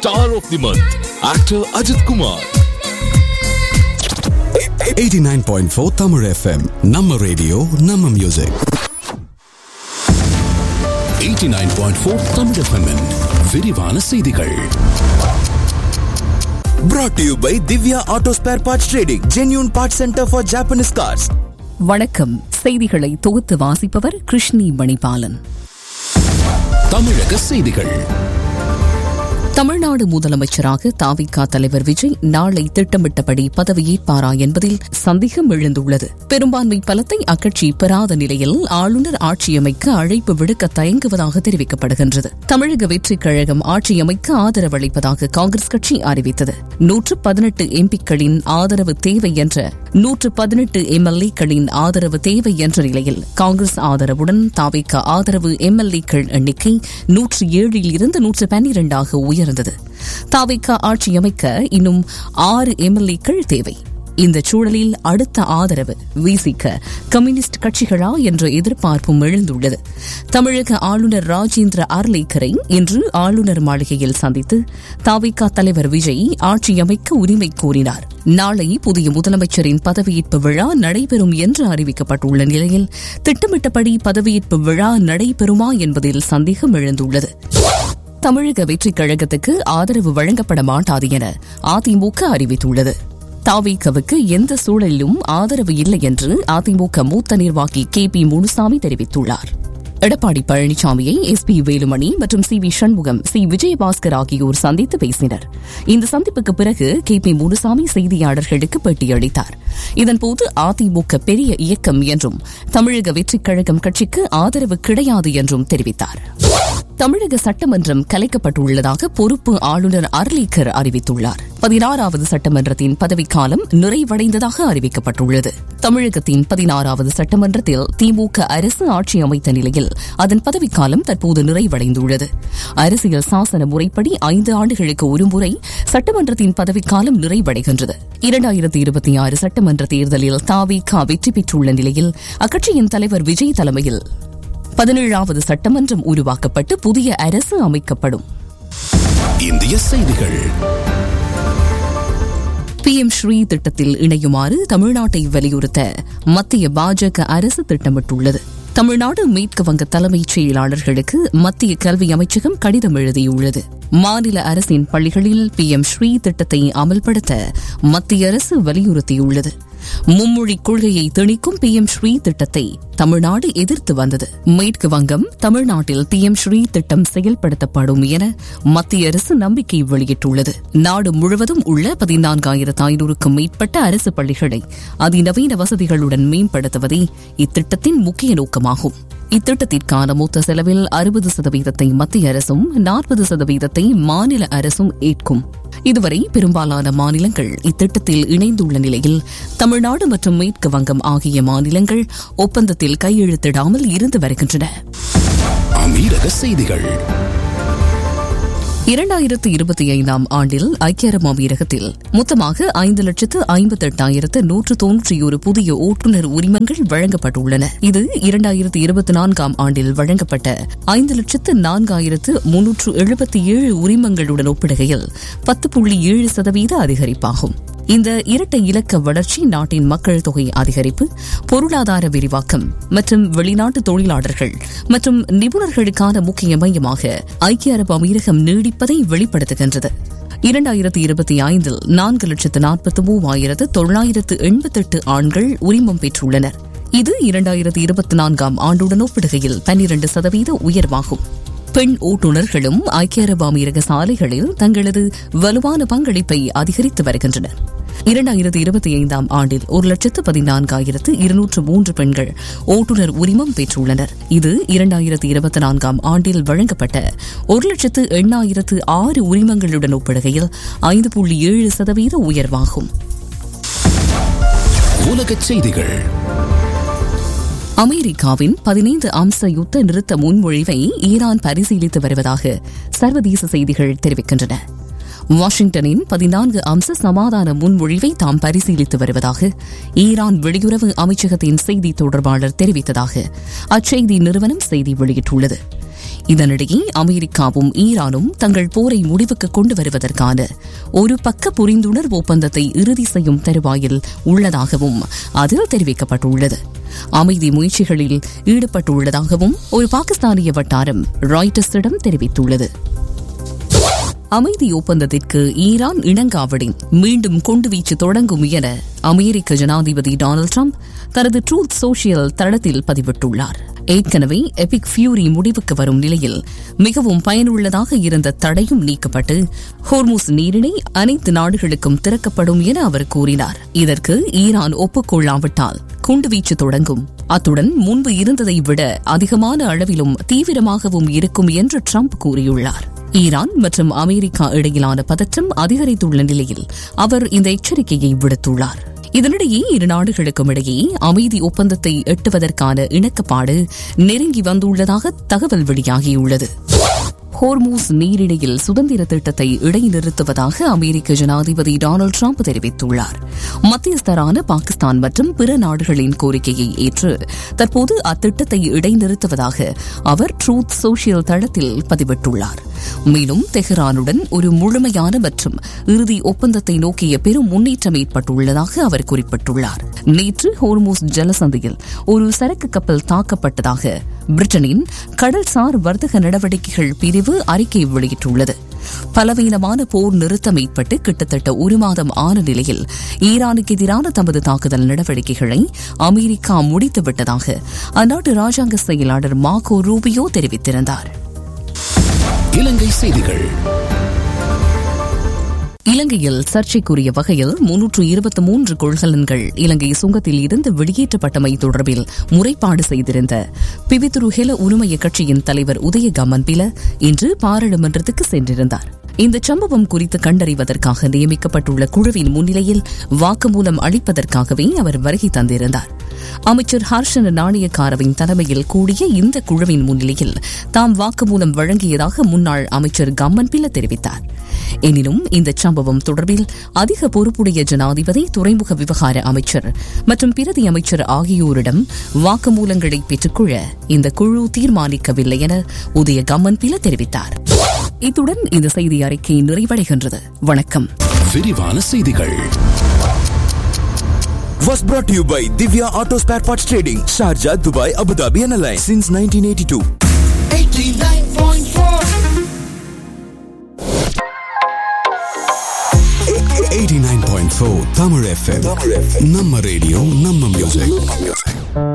Star of the Month, actor Ajit Kumar. 89.4 Tamil FM நம்ம radio நம்ம music 89.4 Tamil FM -இன் விரிவான செய்திகள் Brought to you by Divya Auto Spare Parts Trading, genuine parts center for Japanese cars. வணக்கம் செய்திகளை தொகுத்து வாசிப்பவர் கிருஷ்ணி மணிபாலன் தமிழக செய்திகள் தமிழ்நாடு முதலமைச்சராக தாவிகா தலைவர் விஜய் நாளை திட்டமிட்டபடி பதவியேற்பாரா என்பதில் சந்தேகம் எழுந்துள்ளது பெரும்பான்மை பலத்தை அக்கட்சி பெறாத நிலையில் ஆளுநர் ஆட்சியமைக்க அழைப்பு விடுக்க தயங்குவதாக தெரிவிக்கப்படுகின்றது தமிழக வெற்றிக் கழகம் ஆட்சியமைக்க ஆதரவு அளிப்பதாக காங்கிரஸ் கட்சி அறிவித்தது நூற்று பதினெட்டு எம்பிக்களின் ஆதரவு தேவை என்ற நூற்று பதினெட்டு எம்எல்ஏக்களின் ஆதரவு தேவை என்ற நிலையில் காங்கிரஸ் ஆதரவுடன் தாவிக ஆதரவு எம்எல்ஏக்கள் எண்ணிக்கை நூற்று ஏழில் இருந்து நூற்று பன்னிரண்டாக உயர்ந்தது தாவிக ஆட்சி அமைக்க இன்னும் ஆறு எம்எல்ஏக்கள் தேவை இந்த சூழலில் அடுத்த ஆதரவு வீசிக்க கம்யூனிஸ்ட் கட்சிகளா என்ற எதிர்பார்ப்பும் எழுந்துள்ளது தமிழக ஆளுநர் ராஜேந்திர அர்லேக்கரை இன்று ஆளுநர் மாளிகையில் சந்தித்து தாவிக தலைவர் விஜய் ஆட்சி அமைக்க உரிமை கோரினார் நாளை புதிய முதலமைச்சரின் பதவியேற்பு விழா நடைபெறும் என்று அறிவிக்கப்பட்டுள்ள நிலையில் திட்டமிட்டபடி பதவியேற்பு விழா நடைபெறுமா என்பதில் சந்தேகம் எழுந்துள்ளது தமிழக வெற்றிக் கழகத்துக்கு ஆதரவு வழங்கப்பட மாட்டாது என அதிமுக அறிவித்துள்ளது தாவிகவுக்கு எந்த சூழலிலும் ஆதரவு இல்லை என்று அதிமுக மூத்த நிர்வாகி கே பி முனுசாமி தெரிவித்துள்ளார் எடப்பாடி பழனிசாமியை எஸ் பி வேலுமணி மற்றும் C V Shanmugam C Vijayabaskar ஆகியோர் சந்தித்து பேசினர் இந்த சந்திப்புக்கு பிறகு கே பி முனுசாமி செய்தியாளர்களுக்கு பேட்டியளித்தார் இதன்போது அதிமுக பெரிய இயக்கம் என்றும் தமிழக வெற்றிக் கழகம் கட்சிக்கு ஆதரவு கிடையாது என்றும் தெரிவித்தார் தமிழக சட்டமன்றம் கலைக்கப்பட்டுள்ளதாக பொறுப்பு ஆளுநர் அர்லீக்கர் அறிவித்துள்ளார் பதினாறாவது சட்டமன்றத்தின் பதவிக்காலம் நிறைவடைந்ததாக அறிவிக்கப்பட்டுள்ளது தமிழகத்தின் பதினாறாவது சட்டமன்றத்தில் திமுக அரசு ஆட்சி அமைத்த நிலையில் அதன் பதவிக்காலம் தற்போது நிறைவடைந்துள்ளது அரசியல் சாசன முறைப்படி ஐந்து ஆண்டுகளுக்கு ஒருமுறை சட்டமன்றத்தின் பதவிக்காலம் நிறைவடைகின்றது இரண்டாயிரத்தி இருபத்தி ஆறு சட்டமன்ற தேர்தலில் தாவிக வெற்றி பெற்றுள்ள நிலையில் அக்கட்சியின் தலைவர் விஜய் தலைமையில் பதினேழாவது சட்டமன்றம் உருவாக்கப்பட்டு புதிய அரசு அமைக்கப்படும் இந்திய செய்திகள் பி எம் ஸ்ரீ திட்டத்தில் இணையுமாறு தமிழ்நாட்டை வலியுறுத்த மத்திய பாஜக அரசு திட்டமிட்டுள்ளது தமிழ்நாடு மேற்கு வங்க தலைமைச் செயலாளர்களுக்கு மத்திய கல்வி அமைச்சகம் கடிதம் எழுதியுள்ளது மாநில அரசின் பள்ளிகளில் பி எம் ஸ்ரீ திட்டத்தை அமல்படுத்த மத்திய அரசு வலியுறுத்தியுள்ளது மும்மொழி கொள்கையை திணிக்கும் பி எம் ஸ்ரீ திட்டத்தை தமிழ்நாடு எதிர்த்து வந்தது மேற்கு வங்கம் தமிழ்நாட்டில் பி எம் ஸ்ரீ திட்டம் செயல்படுத்தப்படும் என மத்திய அரசு நம்பிக்கை வெளியிட்டுள்ளது நாடு முழுவதும் உள்ள பதினான்காயிரத்து ஐநூறுக்கும் மேற்பட்ட அரசு பள்ளிகளை அதிநவீன வசதிகளுடன் மேம்படுத்துவதே இத்திட்டத்தின் முக்கிய நோக்கமாகும் இத்திட்டத்திற்கான மொத்த செலவில் அறுபது சதவீதத்தை மத்திய அரசும் நாற்பது சதவீதத்தை மாநில அரசும் ஏற்கும் இதுவரை பெரும்பாலான மாநிலங்கள் இத்திட்டத்தில் இணைந்துள்ள நிலையில் தமிழ்நாடு மற்றும் மேற்கு வங்கம் ஆகிய மாநிலங்கள் ஒப்பந்தத்தில் கையெழுத்திடாமல் இருந்து வருகின்றன அமீரக செய்திகள் இரண்டாயிரத்து இருபத்தி ஐந்தாம் ஆண்டில் ஐக்கிய அரபு அமீரகத்தில் மொத்தமாக ஐந்து லட்சத்து ஐம்பத்தெட்டாயிரத்து நூற்று தொன்னூற்றியொரு புதிய ஓட்டுநர் உரிமங்கள் வழங்கப்பட்டுள்ளன இது இரண்டாயிரத்து இருபத்தி நான்காம் ஆண்டில் வழங்கப்பட்ட ஐந்து லட்சத்து நான்காயிரத்து முன்னூற்று எழுபத்தி ஏழு உரிமங்களுடன் ஒப்பிடுகையில் பத்து புள்ளி ஏழு சதவீத அதிகரிப்பாகும் இந்த இரட்டை இலக்க வளர்ச்சி நாட்டின் மக்கள் தொகை அதிகரிப்பு பொருளாதார விரிவாக்கம் மற்றும் வெளிநாட்டு தொழிலாளர்கள் மற்றும் நிபுணர்களுக்கான முக்கிய மையமாக ஐக்கிய அரபு அமீரகம் நீடிப்பதை வெளிப்படுத்துகின்றது இரண்டாயிரத்தி இருபத்தி ஐந்தில் நான்கு லட்சத்து நாற்பத்தி மூவாயிரத்து தொள்ளாயிரத்து எண்பத்தெட்டு ஆண்கள் உரிமம் பெற்றுள்ளனர் இது இரண்டாயிரத்தி இருபத்தி நான்காம் ஆண்டுடன் ஒப்பிடுகையில் பன்னிரண்டு சதவீத உயர்வாகும் பெண் ஓட்டுநர்களும் ஐக்கிய அரபு அமீரக சாலைகளில் தங்களது வலுவான பங்களிப்பை அதிகரித்து வருகின்றனர் இரண்டாயிரத்தி இருபத்தி ஐந்தாம் ஆண்டில் ஒரு லட்சத்து பதினான்காயிரத்து இருநூற்று மூன்று பெண்கள் ஓட்டுநர் உரிமம் பெற்றுள்ளனர் இது இரண்டாயிரத்தி இருபத்தி நான்காம் ஆண்டில் வழங்கப்பட்ட ஒரு லட்சத்து எண்ணாயிரத்து ஆறு உரிமங்களுடன் ஒப்பிடுகையில் ஐந்து புள்ளி ஏழு சதவீத உயர்வாகும் உலகச் செய்திகள் அமெரிக்காவின் பதினைந்து அம்ச யுத்த நிறுத்த முன்மொழிவை ஈரான் பரிசீலித்து வருவதாக சர்வதேச செய்திகள் தெரிவிக்கின்றன வாஷிங்டனின் பதினான்கு அம்ச சமாதான முன்மொழிவை தாம் பரிசீலித்து வருவதாக ஈரான் வெளியுறவு அமைச்சகத்தின் செய்தி தொடர்பாளர் தெரிவித்ததாக அச்செய்தி நிறுவனம் செய்தி வெளியிட்டுள்ளது இதனிடையே அமெரிக்காவும் ஈரானும் தங்கள் போரை முடிவுக்கு கொண்டு வருவதற்கான ஒரு பக்க புரிந்துணர்வு ஒப்பந்தத்தை இறுதி செய்யும் தருவாயில் உள்ளதாகவும் அதில் தெரிவிக்கப்பட்டுள்ளது அமைதி முயற்சிகளில் ஈடுபட்டுள்ளதாகவும் ஒரு பாகிஸ்தானிய வட்டாரம் ராய்டர்ஸிடம் தெரிவித்துள்ளது அமைதி ஒப்பந்தத்திற்கு ஈரான் இணங்காவிடின் மீண்டும் குண்டுவீச்சு தொடங்கும் என அமெரிக்க ஜனாதிபதி டொனால்டு ட்ரம்ப் தனது ட்ரூத் சோஷியல் தளத்தில் பதிவிட்டுள்ளார் ஏற்கனவே எபிக் ஃபியூரி முடிவுக்கு வரும் நிலையில் மிகவும் பயனுள்ளதாக இருந்த தடையும் நீக்கப்பட்டு ஹோர்முஸ் நீரிணை அனைத்து நாடுகளுக்கும் திறக்கப்படும் என அவர் கூறினார் இதற்கு ஈரான் ஒப்புக்கொள்ளாவிட்டால் குண்டுவீச்சு தொடங்கும் அத்துடன் முன்பு இருந்ததை விட அதிகமான அளவிலும் தீவிரமாகவும் இருக்கும் என்று ட்ரம்ப் கூறியுள்ளார் ஈரான் மற்றும் அமெரிக்கா இடையிலான பதற்றம் அதிகரித்துள்ள நிலையில் அவர் இந்த எச்சரிக்கையை விடுத்துள்ளார் இதனிடையே இரு நாடுகளுக்கும் இடையே அமைதி ஒப்பந்தத்தை எட்டுவதற்கான இணக்கப்பாடு நெருங்கி வந்துள்ளதாக தகவல் வெளியாகியுள்ளது ஹோர்மூஸ் நீரிணையில் சுதந்திர திட்டத்தை இடைநிறுத்துவதாக அமெரிக்க ஜனாதிபதி டொனால்டு ட்ரம்ப் தெரிவித்துள்ளார் மத்தியஸ்தரான பாகிஸ்தான் மற்றும் பிற நாடுகளின் கோரிக்கையை ஏற்று தற்போது அத்திட்டத்தை இடைநிறுத்துவதாக அவர் ட்ரூத் சோஷியல் தளத்தில் பதிவிட்டுள்ளார் மேலும் தெஹ்ரானுடன் ஒரு முழுமையான மற்றும் இறுதி ஒப்பந்தத்தை நோக்கிய பெரும் முன்னேற்றம் ஏற்பட்டுள்ளதாக அவர் குறிப்பிட்டுள்ளார் நேற்று ஹோர்மூஸ் ஜலசந்தையில் ஒரு சரக்கு கப்பல் தாக்கப்பட்டதாக பிரிட்டனின் கடல்சார் வர்த்தக நடவடிக்கைகள் பிரிவு அறிக்கை வெளியிட்டுள்ளது பலவீனமான போர் நிறுத்தம் ஏற்பட்டு கிட்டத்தட்ட ஒரு மாதம் ஆன நிலையில் ஈரானுக்கு எதிரான தமது தாக்குதல் நடவடிக்கைகளை அமெரிக்கா முடித்துவிட்டதாக அந்நாட்டு ராஜாங்க செயலாளர் மார்கோ ரூபியோ தெரிவித்திருந்தார் இலங்கை செய்திகள் இலங்கையில் சர்ச்சைக்குரிய வகையில் முன்னூற்று இருபத்தி மூன்று கொள்கலன்கள் இலங்கை சுங்கத்தில் இருந்து வெளியேற்றப்பட்டமை தொடர்பில் முறைப்பாடு செய்திருந்த பிவித்துரு ஹெல உரிமைய கட்சியின் தலைவர் உதய கமன்பில இன்று பாராளுமன்றத்துக்கு சென்றிருந்தார் இந்த சம்பவம் குறித்து கண்டறிவதற்காக நியமிக்கப்பட்டுள்ள குழுவின் முன்னிலையில் வாக்குமூலம் அளிப்பதற்காகவே அவர் வருகை தந்திருந்தார் அமைச்சர் ஹர்ஷன நாணயக்காரவின் தலைமையில் கூடிய இந்த குழுவின் முன்னிலையில் தாம் வாக்குமூலம் வழங்கியதாக முன்னாள் அமைச்சர் கம்மன் பிள்ள தெரிவித்தார் எனினும் இந்த சம்பவம் தொடர்பில் அதிக பொறுப்புடைய ஜனாதிபதி துறைமுக விவகார அமைச்சர் மற்றும் பிரதி அமைச்சர் ஆகியோரிடம் வாக்குமூலங்களை பெற்றுக்கொள்ள இந்த குழு தீர்மானிக்கவில்லை என உதய கம்மன் பில தெரிவித்தார் இத்துடன் இந்த செய்தி அறிக்கை நிறைவடைகின்றது வணக்கம் விரிவான செய்திகள் Was brought to you by Divya Auto Spare Parts Trading, Sharjah, Dubai, Abu Dhabi, and Alliance since 1982. 89.4 Tamil FM. Namma radio, Namma music.